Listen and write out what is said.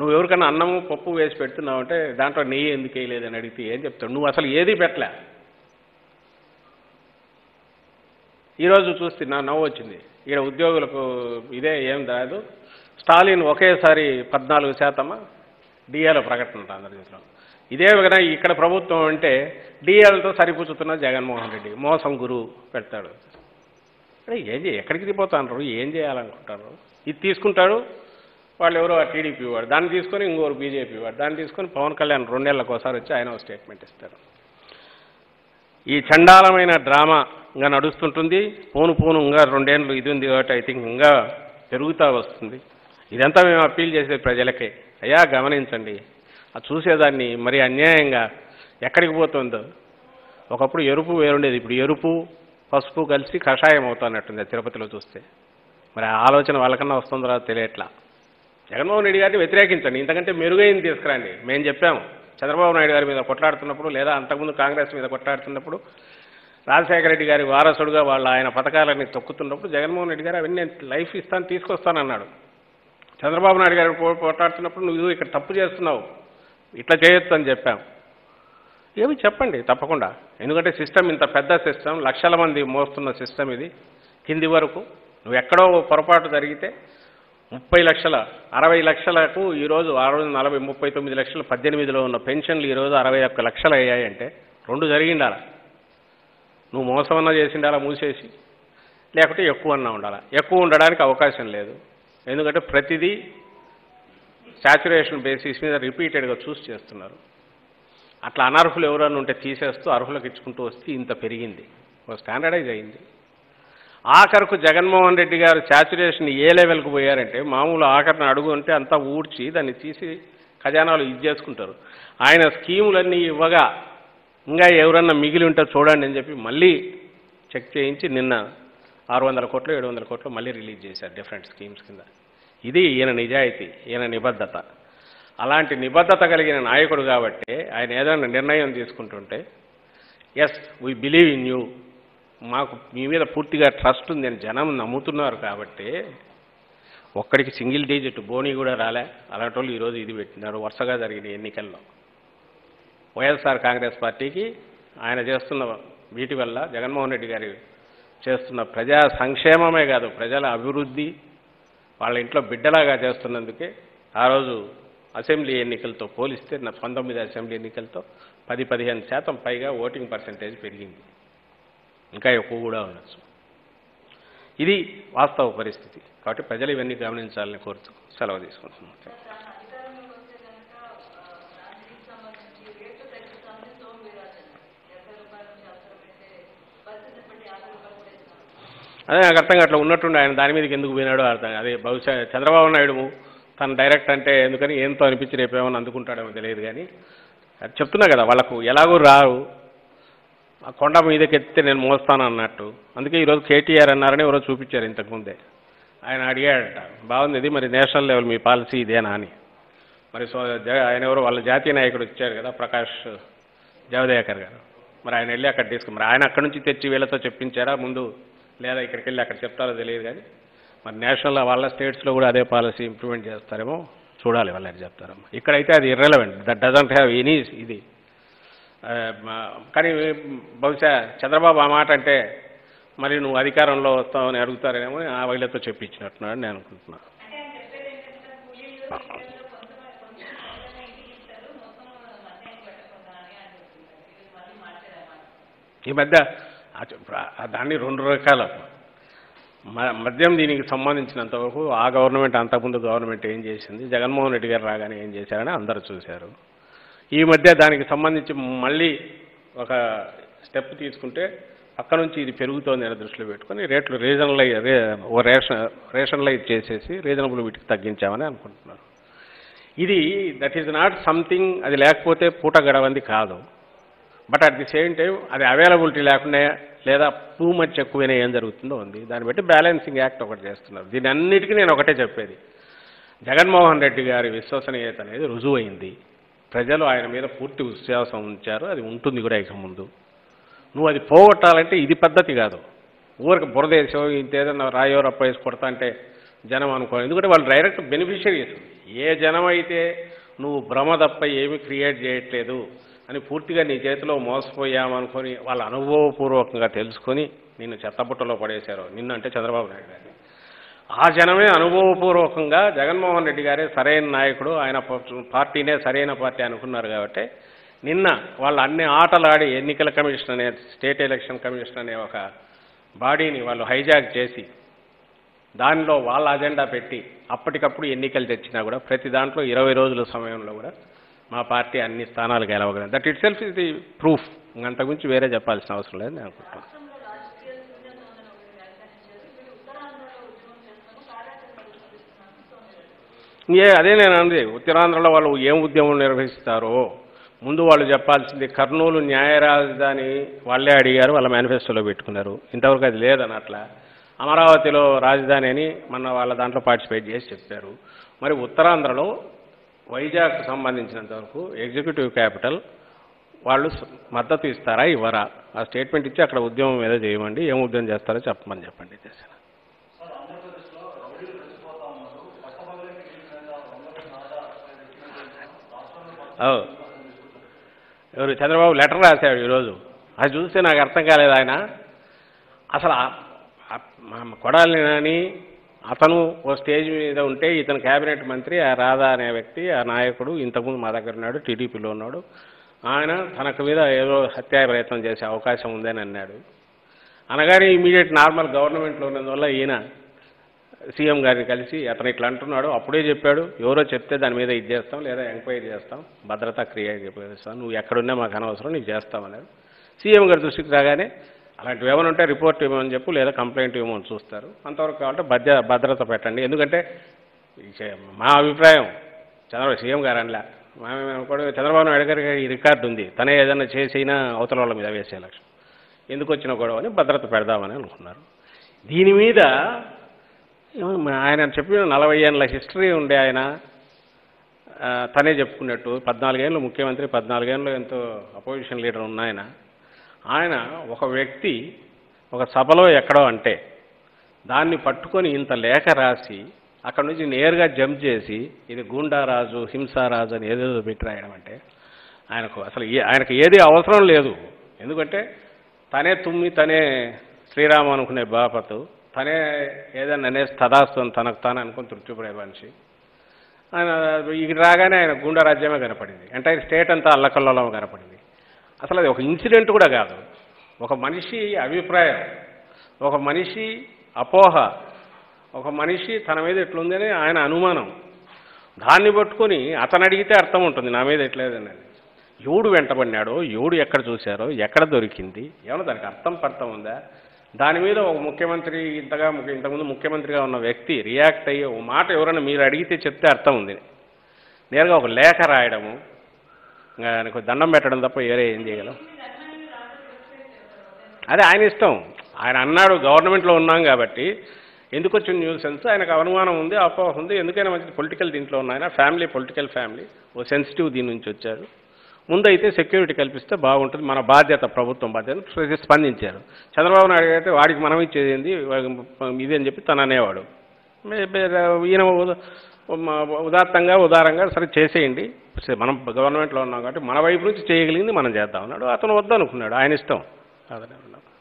నువ్వు ఎవరికన్నా అన్నము పప్పు వేసి పెడుతున్నావు అంటే దాంట్లో నెయ్యి ఎందుకు వేయలేదని అడిగితే ఏం చెప్తాడు నువ్వు అసలు ఏది పెట్టలే ఈరోజు చూస్తే నా నవ్వు వచ్చింది ఈడ ఉద్యోగులకు ఇదే ఏం రాదు స్టాలిన్ ఒకేసారి పద్నాలుగు శాతమా డిఏల ప్రకటన ఆంధ్రప్రదేశ్లో ఇదే విధంగా ఇక్కడ ప్రభుత్వం అంటే డిఏలతో సరిపుచ్చుతున్న జగన్మోహన్ రెడ్డి మోసం గురువు పెడతాడు అరే ఏం చేయ ఎక్కడికి దిగిపోతారు ఏం చేయాలనుకుంటారు ఇది తీసుకుంటాడు వాళ్ళు ఎవరో ఆ టీడీపీ వాడు దాన్ని తీసుకొని ఇంకోరు బీజేపీ వాడు దాన్ని తీసుకొని పవన్ కళ్యాణ్ రెండేళ్లకు ఒకసారి వచ్చి ఆయన ఒక స్టేట్మెంట్ ఇస్తారు ఈ చండాలమైన డ్రామా ఇంకా నడుస్తుంటుంది పోను పోను ఇంకా రెండేళ్ళు ఇది ఉంది కాబట్టి ఐ థింక్ ఇంకా పెరుగుతూ వస్తుంది ఇదంతా మేము అప్పీల్ చేసే ప్రజలకే అయ్యా గమనించండి అది చూసేదాన్ని మరి అన్యాయంగా ఎక్కడికి పోతుందో ఒకప్పుడు ఎరుపు వేరుండేది ఇప్పుడు ఎరుపు పసుపు కలిసి కషాయం అవుతున్నట్టుంది ఆ తిరుపతిలో చూస్తే మరి ఆ ఆలోచన వాళ్ళకన్నా వస్తుందో రాదో తెలియట్లా జగన్మోహన్ రెడ్డి గారిని వ్యతిరేకించండి ఇంతకంటే మెరుగైంది తీసుకురండి మేము చెప్పాము చంద్రబాబు నాయుడు గారి మీద కొట్లాడుతున్నప్పుడు లేదా అంతకుముందు కాంగ్రెస్ మీద కొట్లాడుతున్నప్పుడు రాజశేఖర రెడ్డి గారి వారసుడుగా వాళ్ళ ఆయన పథకాలన్నీ తొక్కుతున్నప్పుడు జగన్మోహన్ రెడ్డి గారు అవన్నీ నేను లైఫ్ ఇస్తాను తీసుకొస్తానన్నాడు చంద్రబాబు నాయుడు గారు పో- పోట్లాడుతున్నప్పుడు నువ్వు ఇక్కడ తప్పు చేస్తున్నావు ఇట్లా చేయొచ్చు అని చెప్పాం ఏమి చెప్పండి తప్పకుండా ఎందుకంటే సిస్టమ్ ఇంత పెద్ద సిస్టమ్ లక్షల మంది మోస్తున్న సిస్టమ్ ఇది కింది వరకు నువ్వు ఎక్కడో ఓ పొరపాటు జరిగితే ముప్పై లక్షల అరవై లక్షలకు ఈరోజు అరవై నలభై ముప్పై తొమ్మిది లక్షలు పద్దెనిమిదిలో ఉన్న పెన్షన్లు ఈరోజు అరవై ఒక్క లక్షలు అయ్యాయంటే రెండు జరిగిండాల నువ్వు మోసమన్నా చేసిండాలా మూసేసి లేకపోతే ఎక్కువ అన్నా ఉండాలా ఎక్కువ ఉండడానికి అవకాశం లేదు ఎందుకంటే ప్రతిదీ శాచురేషన్ బేసిస్ మీద రిపీటెడ్గా చూస్ చేస్తున్నారు అట్లా అనర్హులు ఎవరన్నా ఉంటే తీసేస్తూ అర్హులకు ఇచ్చుకుంటూ వస్తే ఇంత పెరిగింది ఒక స్టాండర్డైజ్ అయింది ఆఖరకు జగన్మోహన్ రెడ్డి గారు శాచురేషన్ ఏ లెవెల్కి పోయారంటే మామూలు ఆఖరిని అడుగు అంటే అంతా ఊడ్చి దాన్ని తీసి ఖజానాలు ఇది చేసుకుంటారు ఆయన స్కీములన్నీ ఇవ్వగా ఇంకా ఎవరన్నా మిగిలి ఉంటే చూడండి అని చెప్పి మళ్ళీ చెక్ చేయించి నిన్న ఆరు వందల కోట్లు ఏడు వందల కోట్లు మళ్ళీ రిలీజ్ చేశారు డిఫరెంట్ స్కీమ్స్ కింద ఇది ఈయన నిజాయితీ ఈయన నిబద్ధత అలాంటి నిబద్ధత కలిగిన నాయకుడు కాబట్టి ఆయన ఏదైనా నిర్ణయం తీసుకుంటుంటే yes we believe in you మాకు మీ మీద పూర్తిగా ట్రస్ట్ ఉంది అని జనం నమ్ముతున్నారు కాబట్టి ఒక్కడికి సింగిల్ డిజిట్ బోని కూడా రాలే అలాంటి వాళ్ళు ఈరోజు ఇది పెట్టినారు వరుసగా జరిగిన ఎన్నికల్లో వైఎస్ఆర్ కాంగ్రెస్ పార్టీకి ఆయన చేస్తున్న వీటి వల్ల జగన్మోహన్ రెడ్డి గారి చేస్తున్న ప్రజా సంక్షేమమే కాదు ప్రజల అభివృద్ధి వాళ్ళ ఇంట్లో బిడ్డలాగా చేస్తున్నందుకే ఆ రోజు అసెంబ్లీ ఎన్నికలతో పోలిస్తే నా పంతొమ్మిది అసెంబ్లీ ఎన్నికలతో పది పదిహేను శాతం పైగా ఓటింగ్ పర్సంటేజ్ పెరిగింది ఇంకా ఎక్కువ కూడా ఉండొచ్చు ఇది వాస్తవ పరిస్థితి కాబట్టి ప్రజలు ఇవన్నీ గమనించాలని కోరుతూ సెలవు తీసుకుంటున్నాం అధికారంలోకి వస్తే కనుక దానికి సంబంధించి రేట్లు తగ్గిస్తామని సోమవీరాజన్ డెబ్బై రూపాయల నుంచి అవసరం పెట్టే పరిస్థితిని బట్టి యాభై రూపాయలు కూడా ఇస్తున్నాం అదే నాకు అర్థం అట్లా ఉన్నట్టుండి ఆయన దాని మీదకి ఎందుకు పోయినాడో అర్థం కాదు. అదే బహుశా చంద్రబాబు నాయుడు తను డైరెక్ట్ అంటే ఎందుకని ఏంతో అనిపించి రేపేమని అందుకుంటాడేమో తెలియదు కానీ అది చెప్తున్నా కదా వాళ్ళకు ఎలాగో రావు ఆ కొండ మీదకి ఎత్తితే నేను మోస్తాను అన్నట్టు అందుకే ఈరోజు కేటీఆర్ అన్నారని ఎవరో చూపించారు ఇంతకుముందే ఆయన అడిగాడట బాగుంది ఇది మరి నేషనల్ లెవెల్ మీ పాలసీ ఇదేనా అని మరి సో జ- ఆయన ఎవరో వాళ్ళ జాతీయ నాయకుడు వచ్చారు కదా ప్రకాష్ జావదేకర్ గారు మరి ఆయన వెళ్ళి అక్కడ తీసుకుని మరి ఆయన అక్కడి నుంచి తెచ్చి వీళ్ళతో చెప్పించారా ముందు లేదా ఇక్కడికి వెళ్ళి అక్కడ చెప్తారో తెలియదు కానీ మరి నేషనల్ వాళ్ళ స్టేట్స్లో కూడా అదే పాలసీ ఇంప్లిమెంట్ చేస్తారేమో చూడాలి వాళ్ళు అది చెప్తారమ్మా ఇక్కడైతే అది irrelevant that doesn't have any ఇది ఆ, మా- కానీ బహుశా చంద్రబాబు ఆ మాట అంటే మరి నువ్వు అధికారంలో వస్తావని అడుగుతారేమో ఆ వీళ్ళతో చెప్పించినట్టున్నాడు నేను అనుకుంటున్నాను అంటే ఆయన చెప్పేది ఏంటంటే కూలీలు టీచర్లు కొంచెం కొంచెం మాత్రమే ఇంటికి ఇస్తారు మొత్తం మధ్యాహ్నం పెట్టకుండా అని అని చెప్తున్నారు ఇది మళ్ళీ మార్చారన్నమాట ఈ మధ్య ఆ చె- ఆ దాన్ని రెండు రకాల మ- మద్యం దీనికి సంబంధించినంత వరకు ఆ గవర్నమెంట్ అంతకుముందు గవర్నమెంట్ ఏం చేసింది జగన్మోహన్ రెడ్డి గారు రాగానే ఏం చేశారని అందరూ చూశారు ఈ మధ్య దానికి సంబంధించి మళ్ళీ ఒక స్టెప్ తీసుకుంటే పక్క నుంచి ఇది పెరుగుతోంది అని దృష్టిలో పెట్టుకొని రేట్లు రీజనలైజ్ రే ఓ రేషన్ రేషనలైజ్ చేసేసి రీజనబుల్ వీటికి తగ్గించామని అనుకుంటున్నారు ఇది దట్ ఈజ్ నాట్ సంథింగ్ అది లేకపోతే పూట గడవంది కాదు but at the same time అది అవైలబిలిటీ లేకుండా లేదా టూ మచ్ ఎక్కువైనా ఏం జరుగుతుందో ఉంది దాన్ని బట్టి బ్యాలెన్సింగ్ యాక్ట్ ఒకటి చేస్తున్నారు దీని అన్నిటికీ నేను ఒకటే చెప్పేది జగన్మోహన్ రెడ్డి గారి విశ్వసనీయత అనేది రుజువైంది ప్రజలు ఆయన మీద పూర్తి విశ్వాసం ఉంచారు అది ఉంటుంది కూడా ఇక ముందు నువ్వు అది పోగొట్టాలంటే ఇది పద్ధతి కాదు ఊరికి బురదేశం ఇంత ఏదన్నా రాయో రప్ప వేసి కొడతా అంటే జనం అనుకో ఎందుకంటే వాళ్ళు డైరెక్ట్ బెనిఫిషియరీస్ ఏ జనం అయితే నువ్వు భ్రమ తప్ప ఏమీ క్రియేట్ చేయట్లేదు అని పూర్తిగా నీ చేతిలో మోసపోయామనుకొని వాళ్ళ అనుభవపూర్వకంగా తెలుసుకొని నిన్ను చెత్తబుట్టలో పడేశారు నిన్ను అంటే చంద్రబాబు నాయుడు గారిని ఆ జనమే అనుభవపూర్వకంగా జగన్మోహన్ రెడ్డి గారే సరైన నాయకుడు ఆయన ప- పార్టీనే సరైన పార్టీ అనుకున్నారు కాబట్టి నిన్న వాళ్ళు అన్ని ఆటలు ఆడి ఎన్నికల కమిషన్ అనే స్టేట్ ఎలక్షన్ కమిషన్ అనే ఒక బాడీని వాళ్ళు హైజాక్ చేసి దానిలో వాళ్ళ అజెండా పెట్టి అప్పటికప్పుడు ఎన్నికలు తెచ్చినా కూడా ప్రతి దాంట్లో ఇరవై రోజుల సమయంలో కూడా మా పార్టీ అన్ని స్థానాలు గెలవగలం that itself is the proof అంతకుమించి వేరే చెప్పాల్సిన అవసరం లేదు నేను అనుకుంటున్నాను రాష్ట్రంలో రాజకీయ శూన్యత ఉందని ఒకటి వ్యాఖ్యానించారు మీరు ఉత్తరాంధ్రలో ఉద్యమం చేస్తాము కార్యాచరణ రూపొందిస్తున్నాము సోమిరెడ్డి ఏ అదే నేను అంది ఉత్తరాంధ్రలో వాళ్ళు ఏం ఉద్యమం నిర్వహిస్తారో ముందు వాళ్ళు చెప్పాల్సింది కర్నూలు న్యాయ రాజధాని వాళ్ళే అడిగారు వాళ్ళ మేనిఫెస్టోలో పెట్టుకున్నారు ఇంతవరకు అది లేదన్నట్ల అమరావతిలో రాజధాని అని మన వాళ్ళ దాంట్లో పార్టిసిపేట్ చేసి చెప్పారు మరి ఉత్తరాంధ్రలో వైజాగ్ సంబంధించినంత వరకు ఎగ్జిక్యూటివ్ క్యాపిటల్ వాళ్ళు స- మద్దతు ఇస్తారా ఇవ్వరా ఆ స్టేట్మెంట్ ఇచ్చి అక్కడ ఉద్యమం ఏదో చేయమండి ఏం ఉద్యమం చేస్తారో చెప్పమని చెప్పండి చేసిన ఓ. ఎవరు చంద్రబాబు లెటర్ రాశాడు ఈరోజు అది చూస్తే నాకు అర్థం కాలేదు ఆయన అసలు ఆ- ఆ- మా కొడాలి అని అతను ఓ స్టేజ్ మీద ఉంటే ఇతను కేబినెట్ మంత్రి ఆ రాధా అనే వ్యక్తి ఆ నాయకుడు ఇంతకుముందు మా దగ్గర ఉన్నాడు టీడీపీలో ఉన్నాడు ఆయన తనకు మీద ఏదో హత్యా ప్రయత్నం చేసే అవకాశం ఉందని అన్నాడు అనగానే ఇమీడియట్ నార్మల్ గవర్నమెంట్లో ఉన్నందువల్ల ఈయన సీఎం గారిని కలిసి అతను ఇట్లా అంటున్నాడు అప్పుడే చెప్పాడు ఎవరో చెప్తే దాని మీద ఇది చేస్తాం లేదా ఎంక్వైరీ చేస్తాం భద్రత క్రియేట్ చేస్తాం నువ్వు ఎక్కడున్నా మాకు అనవసరం నీకు చేస్తామన్నారు సీఎం గారి దృష్టికి రాగానే అలాంటివి ఏమైనా ఉంటే రిపోర్ట్ ఇవ్వమని చెప్పు లేదా కంప్లైంట్ ఇవ్వమని చూస్తారు అంతవరకు కావాలంటే భద్ర భద్రత పెట్టండి ఎందుకంటే ఈ చే- మా అభిప్రాయం చంద్రబాబు సీఎం గారు అనలే మా మేము కూడా చంద్రబాబు నాయుడు గారికి ఈ రికార్డు ఉంది తనే ఏదైనా చేసినా అవతల వాళ్ళ మీద వేసే లక్ష్యం ఎందుకు వచ్చిన గొడవ అని భద్రత పెడదామని అనుకున్నారు దీని మీద ఏమో మా- ఆయన చెప్పిన నలభై ఏళ్ళ హిస్టరీ ఉండే ఆయన ఆ, తనే చెప్పుకున్నట్టు పద్నాలుగేళ్ళు ముఖ్యమంత్రి పద్నాలుగేళ్ళు ఎంతో అపోజిషన్ లీడర్ ఉన్న ఆయన ఆయన ఒక వ్యక్తి ఒక సభలో ఎక్కడో అంటే దాన్ని పట్టుకొని ఇంత లేఖ రాసి అక్కడ నుంచి నేరుగా జంప్ చేసి ఇది గూండారాజు హింసారాజు అని ఏదేదో పెట్టి రాయడం అంటే ఆయనకు అసలు ఏ- ఆయనకు ఏది అవసరం లేదు ఎందుకంటే తనే తుమ్మి తనే శ్రీరామ అనుకునే బాపతు తనే ఏదైనా అనేసి తదాస్తు అని తనకు తాను అనుకుని తృప్తిపడే మనిషి ఆయన ఇక్కడ రాగానే ఆయన గుండా రాజ్యమే కనపడింది ఎంటైర్ స్టేట్ అంతా అల్లకల్లోలం కనపడింది అసలు అది ఒక ఇన్సిడెంట్ కూడా కాదు ఒక మనిషి అభిప్రాయం ఒక మనిషి అపోహ ఒక మనిషి తన మీద ఎట్లుందని ఆయన అనుమానం దాన్ని పట్టుకొని అతను అడిగితే అర్థం ఉంటుంది నా మీద ఎట్లేదని ఎవడు వెంటబడినాడో ఎవడు ఎక్కడ చూశారో ఎక్కడ దొరికింది ఏమన్నా దానికి అర్థం పర్థం ఉందా దాని మీద ఒక ముఖ్యమంత్రి ఇంతగా ముఖ్య- ఇంతకుముందు ముఖ్యమంత్రిగా ఉన్న వ్యక్తి రియాక్ట్ అయ్యి ఒక మాట ఎవరైనా మీరు అడిగితే చెప్తే అర్థం ఉంది నేరుగా ఒక లేఖ రాయడము ఇంకా ఆయనకు దండం పెట్టడం తప్ప వేరే ఏం చేయగలం అదే ఆయన ఇష్టం ఆయన అన్నాడు గవర్నమెంట్లో ఉన్నాం కాబట్టి ఎందుకు వచ్చిన న్యూస్ సెన్స్ ఆయనకు అనుమానం ఉంది అపోహ ఉంది ఎందుకైనా మంచిది పొలిటికల్ దీంట్లో ఉన్న ఆయన ఫ్యామిలీ పొలిటికల్ ఫ్యామిలీ ఓ సెన్సిటివ్ దీని నుంచి వచ్చారు ముందైతే సెక్యూరిటీ కల్పిస్తే బాగుంటుంది మన బాధ్యత ప్రభుత్వం బాధ్యత ప్రజలు స్పందించారు చంద్రబాబు నాయుడు గారు అయితే వాడికి మనం ఇచ్చేది ఏంది ఇది అని చెప్పి తను అనేవాడు మే- మే- ఈయన ఉద- మ- ఉదాత్తంగా ఉదారంగా సరే చేసేయండి సరే, మనం గవర్నమెంట్లో ఉన్నాం కాబట్టి మన వైపు నుంచి చేయగలిగింది మనం చేద్దాం అన్నాడు అతను వద్దనుకున్నాడు ఆయన ఇష్టం అదే అన్నాడు